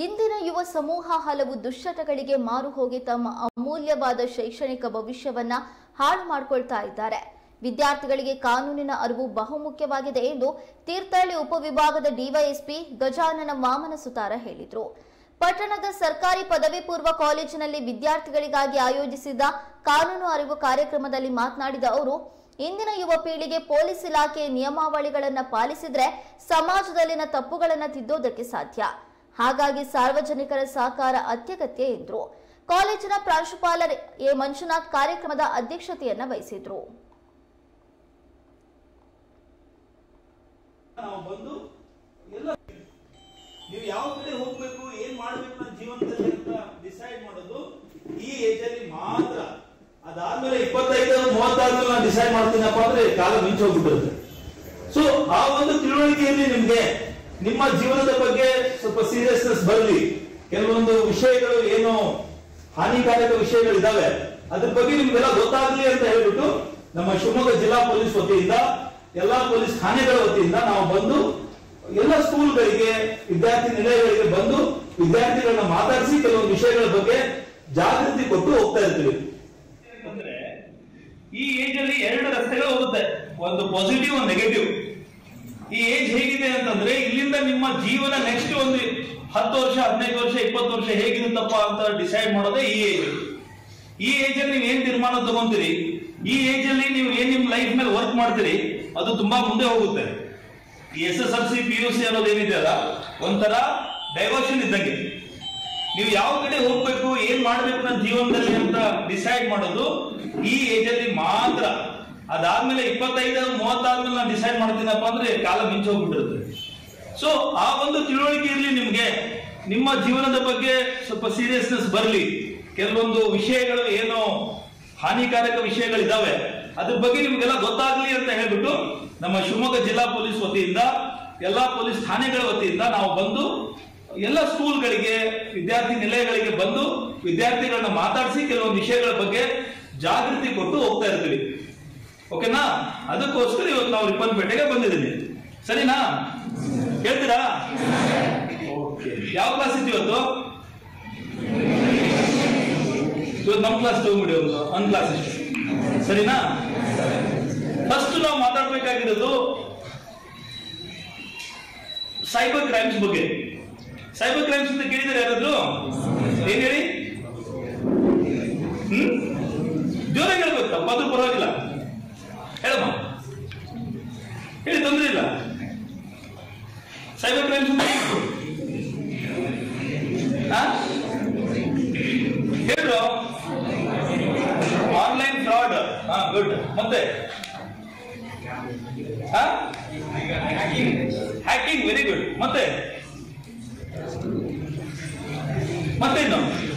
ಇಂದಿನ ಯುವ ಸಮೂಹ ಹಲವು ದುಶ್ಚಟಗಳಿಗೆ ಮಾರು ಹೋಗಿ ತಮ್ಮ ಅಮೂಲ್ಯವಾದ ಶೈಕ್ಷಣಿಕ ಭವಿಷ್ಯವನ್ನ ಹಾಳು ಮಾಡಿಕೊಳ್ತಾ ಇದ್ದಾರೆ ವಿದ್ಯಾರ್ಥಿಗಳಿಗೆ ಕಾನೂನಿನ ಅರಿವು ಬಹುಮುಖ್ಯವಾಗಿದೆ ಎಂದು ತೀರ್ಥಹಳ್ಳಿ ಉಪವಿಭಾಗದ ಡಿವೈಎಸ್ಪಿ ಗಜಾನನ ವಾಮನ ಸುತಾರ ಹೇಳಿದರು ಪಟ್ಟಣದ ಸರ್ಕಾರಿ ಪದವಿ ಪೂರ್ವ ಕಾಲೇಜಿನಲ್ಲಿ ವಿದ್ಯಾರ್ಥಿಗಳಿಗಾಗಿ ಆಯೋಜಿಸಿದ ಕಾನೂನು ಅರಿವು ಕಾರ್ಯಕ್ರಮದಲ್ಲಿ ಮಾತನಾಡಿದ ಅವರು ಇಂದಿನ ಯುವ ಪೀಳಿಗೆ ಪೊಲೀಸ್ ಇಲಾಖೆಯ ನಿಯಮಾವಳಿಗಳನ್ನು ಪಾಲಿಸಿದ್ರೆ ಸಮಾಜದಲ್ಲಿನ ತಪ್ಪುಗಳನ್ನು ತಿದ್ದೋದಕ್ಕೆ ಸಾಧ್ಯ ಹಾಗಾಗಿ ಸಾರ್ವಜನಿಕರ ಸಹಕಾರ ಅತ್ಯಗತ್ಯ ಎಂದರು ಕಾಲೇಜಿನ ಪ್ರಾಂಶುಪಾಲರ್ ಎ ಮಂಜುನಾಥ್ ಕಾರ್ಯಕ್ರಮದ ಅಧ್ಯಕ್ಷತೆಯನ್ನ ವಹಿಸಿದ್ರು ನಾವು ಬಂದು ಎಲ್ಲ ನೀವು ಯಾವ ಕಡೆ ಹೋಗ್ಬೇಕು ಏನ್ ಮಾಡ್ಬೇಕು ನನ್ನ ಜೀವನದಲ್ಲಿ ಅಂತ ಡಿಸೈಡ್ ಮಾಡೋದು ಈ ಏಜ್ ಅಲ್ಲಿ ಮಾತ್ರ ಅದಾದ್ಮೇಲೆ ಇಪ್ಪತ್ತೈದು ಮೂವತ್ತಾದ್ಮೇಲೆ ನಾನು ಡಿಸೈಡ್ ಮಾಡ್ತೀನಪ್ಪ ಅಂದ್ರೆ ಕಾಲ ಮಿಂಚ್ ಹೋಗ್ಬಿಟ್ಟಿರುತ್ತೆ ಸೊ ಆ ಒಂದು ತಿಳುವಳಿಕೆಯಲ್ಲಿ ನಿಮ್ಗೆ ನಿಮ್ಮ ಜೀವನದ ಬಗ್ಗೆ ಸ್ವಲ್ಪ ಸೀರಿಯಸ್ನೆಸ್ ಬರಲಿ ಕೆಲವೊಂದು ವಿಷಯಗಳು ಏನು ಹಾನಿಕಾರಕ ವಿಷಯಗಳು ಇದಾವೆ ಅದ್ರ ಬಗ್ಗೆ ನಿಮ್ಗೆಲ್ಲ ಗೊತ್ತಾಗ್ಲಿ ಅಂತ ಹೇಳ್ಬಿಟ್ಟು ನಮ್ಮ ಶಿವಮೊಗ್ಗ ಜಿಲ್ಲಾ ಪೊಲೀಸ್ ವತಿಯಿಂದ ಎಲ್ಲಾ ಪೊಲೀಸ್ ಠಾಣೆಗಳ ವತಿಯಿಂದ ನಾವು ಬಂದು ಎಲ್ಲ ಸ್ಕೂಲ್ಗಳಿಗೆ ವಿದ್ಯಾರ್ಥಿ ನಿಲಯಗಳಿಗೆ ಬಂದು ವಿದ್ಯಾರ್ಥಿಗಳನ್ನ ಮಾತಾಡಿಸಿ ಕೆಲವೊಂದು ವಿಷಯಗಳ ಬಗ್ಗೆ ಜಾಗೃತಿ ಕೊಟ್ಟು ಹೋಗ್ತಾ ಇರ್ತೀವಿ ಅಂದ್ರೆ ಈ ಏಜ್ ಅಲ್ಲಿ ಎರಡು ರಸ್ತೆಗಳು ಹೋಗುತ್ತೆ ಒಂದು ಪಾಸಿಟಿವ್ ಒಂದು ನೆಗೆಟಿವ್ ಈ ಏಜ್ ಹೇಗಿದೆ ಅಂತಂದ್ರೆ ಇಲ್ಲಿಂದ ನಿಮ್ಮ ಜೀವನ ನೆಕ್ಸ್ಟ್ ಒಂದು ಹತ್ತು ವರ್ಷ ಹದಿನೈದು ವರ್ಷ ಇಪ್ಪತ್ತು ವರ್ಷ ಹೇಗಿರುತ್ತಪ್ಪ ಅಂತ ಡಿಸೈಡ್ ಮಾಡೋದೇ ಈ ಏಜ್ ಈ ಏಜ್ ಅಲ್ಲಿ ನೀವು ಏನ್ ತೀರ್ಮಾನ ತಗೊಂತೀರಿ ಈ ಏಜ್ ಅಲ್ಲಿ ನೀವು ಏನ್ ನಿಮ್ ಲೈಫ್ ಮೇಲೆ ವರ್ಕ್ ಮಾಡ್ತೀರಿ ಅದು ತುಂಬಾ ಮುಂದೆ ಹೋಗುತ್ತೆ ಈ S S L C P U C ಅನ್ನೋದು ಏನಿದೆಯಲ್ಲ ಒಂಥರ ಡೈವರ್ಷನ್ ಇದ್ದಂಗೆ ನೀವು ಯಾವ ಕಡೆ ಹೋಗ್ಬೇಕು ಏನ್ ಮಾಡ್ಬೇಕು ನನ್ನ ಜೀವನದಲ್ಲಿ ಅಂತ ಡಿಸೈಡ್ ಮಾಡೋದು ಈ ಏಜ್ ಅಲ್ಲಿ ಮಾತ್ರ ಅದಾದ್ಮೇಲೆ ಇಪ್ಪತ್ತೈದು ಮೂವತ್ತಾದ್ಮೇಲೆ ನಾನು ಡಿಸೈಡ್ ಮಾಡ್ತೀನಪ್ಪ ಅಂದ್ರೆ ಕಾಲ ಮಿಂಚ್ ಹೋಗ್ಬಿಟ್ಟಿರುತ್ತೆ ಸೊ ಆ ಒಂದು ತಿಳುವಳಿಕೆ ಇರಲಿ ನಿಮ್ಗೆ ನಿಮ್ಮ ಜೀವನದ ಬಗ್ಗೆ ಸ್ವಲ್ಪ ಸೀರಿಯಸ್ನೆಸ್ ಬರಲಿ ಕೆಲವೊಂದು ವಿಷಯಗಳು ಏನು ಹಾನಿಕಾರಕ ವಿಷಯಗಳಿದಾವೆ ಅದ್ರ ಬಗ್ಗೆ ನಿಮ್ಗೆಲ್ಲ ಗೊತ್ತಾಗ್ಲಿ ಅಂತ ಹೇಳ್ಬಿಟ್ಟು ನಮ್ಮ ಶಿವಮೊಗ್ಗ ಜಿಲ್ಲಾ ಪೊಲೀಸ್ ವತಿಯಿಂದ ಎಲ್ಲಾ ಪೊಲೀಸ್ ಠಾಣೆಗಳ ವತಿಯಿಂದ ನಾವು ಬಂದು ಎಲ್ಲ ಸ್ಕೂಲ್ಗಳಿಗೆ ವಿದ್ಯಾರ್ಥಿ ನಿಲಯಗಳಿಗೆ ಬಂದು ವಿದ್ಯಾರ್ಥಿಗಳನ್ನ ಮಾತಾಡಿಸಿ ಕೆಲವೊಂದು ವಿಷಯಗಳ ಬಗ್ಗೆ ಜಾಗೃತಿ ಕೊಟ್ಟು ಹೋಗ್ತಾ ಇರ್ತೀವಿ ಓಕೆನಾ ಅದಕ್ಕೋಸ್ಕರ ಇವತ್ತು ನಾವು ರಿಪ್ಪನ್ಪೇಟೆಗೆ ಬಂದಿದ್ದೀನಿ ಸರಿನಾ ಹೇಳ್ತೀರಾ ಓಕೆ ಯಾವ ಕ್ಲಾಸ್ ಇತ್ತು ಇವತ್ತು ಇವತ್ತು ನಮ್ಮ ಕ್ಲಾಸ್ ತಗೊಂಬಿಡಿ ಒಂದು ಒಂದು ಕ್ಲಾಸ್ ಇಷ್ಟು ಸರಿನಾ ಫಸ್ಟ್ ನಾವು ಮಾತಾಡ್ಬೇಕಾಗಿರೋದು ಸೈಬರ್ ಕ್ರೈಮ್ಸ್ ಬಗ್ಗೆ ಸೈಬರ್ ಕ್ರೈಮ್ಸ್ ಅಂತ ಕೇಳಿದರೆ ಯಾರಾದ್ರು ಏನ್ ಹೇಳಿ ಹ್ಮ್ ಜೋರಾಗಿ ಹೇಳ್ಬೇಕು ತಪ್ಪಾದ್ರೂ ಪರವಾಗಿಲ್ಲ ಹೇಳಮ್ಮ ಹೇಳಿ ತೊಂದ್ರೆ ಇಲ್ಲ ಸೈಬರ್ ಕ್ರೈಮ್ಸ್ ಅಂತ ಹೇಳು ಆನ್ಲೈನ್ ಫ್ರಾಡ್ ಹಾ ಗುಡ್ ಮತ್ತೆ ಹ್ಯಾಕಿಂಗ್ ವೆರಿ ಗುಡ್ ಮತ್ತೆ ಮತ್ತೇನು